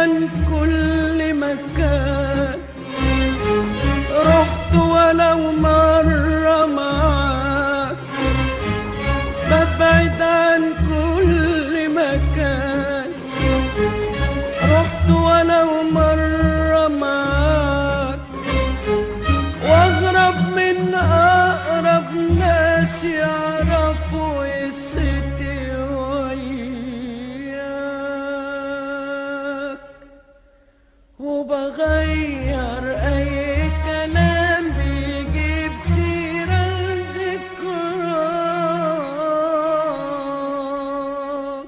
عن كل مكان رحت ولو مرة معاك ببعد عن كل مكان رحت ولو مرة معاك واغرب من اقرب ناس يعرفوا قصتي وياك وبغير اي كلام بيجيب سيرة ذكراك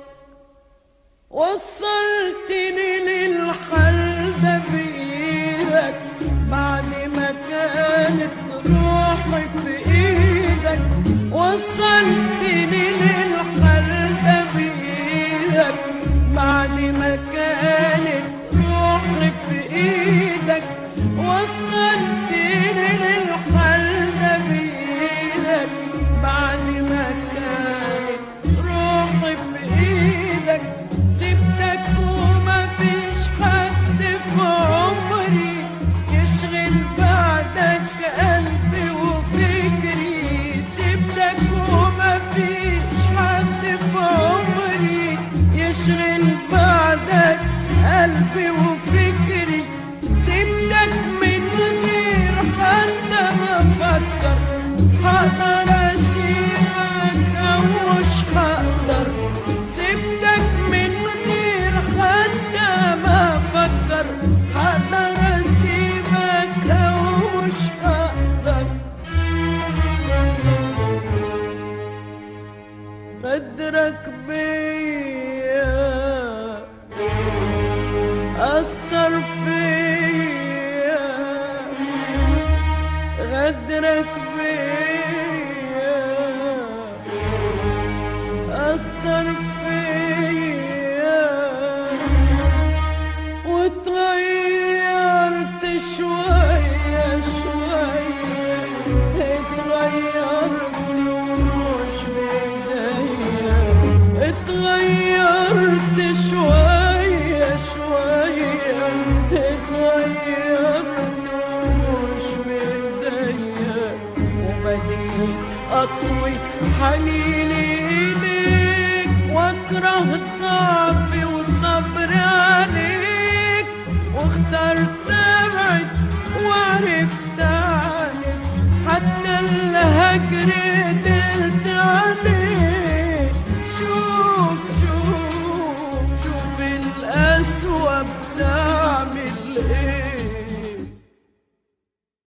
وصلتني للحل ده بإيدك بعد ما كانت روحي في إيدك وصلتني للحل ده بإيدك بعد ما كانت روحي في إيدك وصلتني للحل ده بإيدك بعد ما كانت روحي في إيدك سبتك وما فيش حد في عمري يشغل بعدك قلبي وفكري سبتك وما فيش حد في عمري يشغل بعدك قلبي وفكري سبتك من غير حتى ما افكر هقدر اسيبك او مش هقدر سبتك من غير حتى ما افكر هقدر اسيبك او مش هقدر غدرك بيا أثر فيا غدرك بيا أثر فيا وتغيرت شوية شوية اتغيرت ومش بإيديا اتغيرت شوية شوية اتغيرت ومش بإيديا وبديت أطوي حنيني إليك واكره ضعفي وصبري عليك واخترت